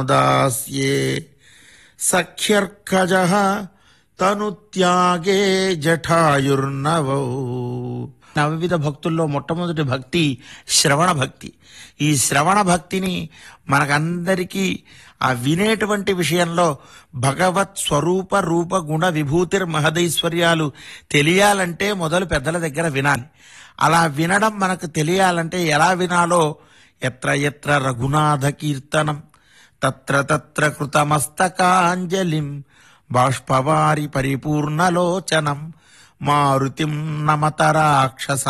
దాస్యే సఖ్యర్కజ తను త్యాగే జఠాయుర్నవౌ నవవిధ భక్తుల్లో మొట్టమొదటి భక్తి శ్రవణ భక్తి ఈ శ్రవణ భక్తిని మనకందరికీ ఆ వినేటువంటి విషయంలో భగవత్ స్వరూప రూప గుణ విభూతిర్ మహదైశ్వర్యాలు తెలియాలంటే మొదలు పెద్దల దగ్గర వినాలి అలా వినడం మనకు తెలియాలంటే ఎలా వినాలో ఎత్ర ఎత్ర రఘునాథ కీర్తనం తత్ర తత్ర కృతమస్తకాంజలిం బాష్పవారి పరిపూర్ణలోచనం మారుతిం నమత రాక్షస